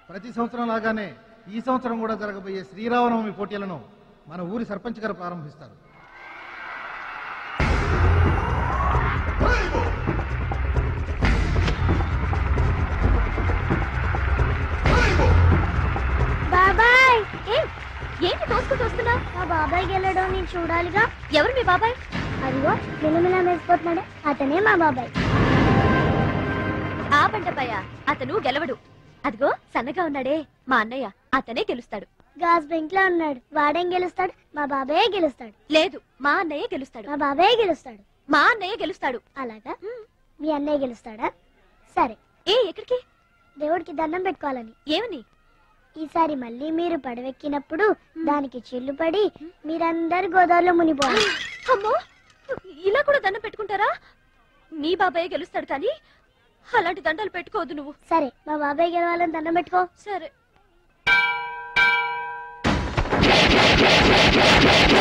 ప్రతి సంవత్సరం లాగానే ఈ సంవత్సరం కూడా జరగబోయే శ్రీరామనవమి పోటీలను మన ఊరి సర్పంచ్ గారు ప్రారంభిస్తారు బాబాయ్ ఏ ఏంటి తోసుకుంటూ వస్తున్నా మా బాబాయ్ గెలడం నేను చూడాలిగా ఎవరు మీ బాబాయ్ అదిగో మిలమిల మెరిసిపోతున్నాడే అతనే మా బాబాయ్ ఆ పంటపయ్య అతను గెలవడు అదిగో సన్నగా ఉన్నాడే మా అన్నయ్య అతనే గెలుస్తాడు గాజ్ బెంక్ లో ఉన్నాడు వాడేం గెలుస్తాడు మా బాబాయే గెలుస్తాడు లేదు మా అన్నయ్య గెలుస్తాడు మా బాబాయే గెలుస్తాడు మా అన్నయ్య గెలుస్తాడు అలాగా మీ అన్నయ్య గెలుస్తాడా సరే ఏ ఎక్కడికి దేవుడికి దండం పెట్టుకోవాలని ఏమని ఈసారి మళ్ళీ మీరు పడవెక్కినప్పుడు దానికి చిల్లు పడి మీరందరు గోదావరిలో మునిపోవాలి అమ్మో ఇలా కూడా దండం పెట్టుకుంటారా నీ బాబాయ్ గెలుస్తాడు కానీ అలాంటి దండలు పెట్టుకోవద్దు నువ్వు సరే మా బాబాయ్ గెలవాలని దండం పెట్టుకో సరే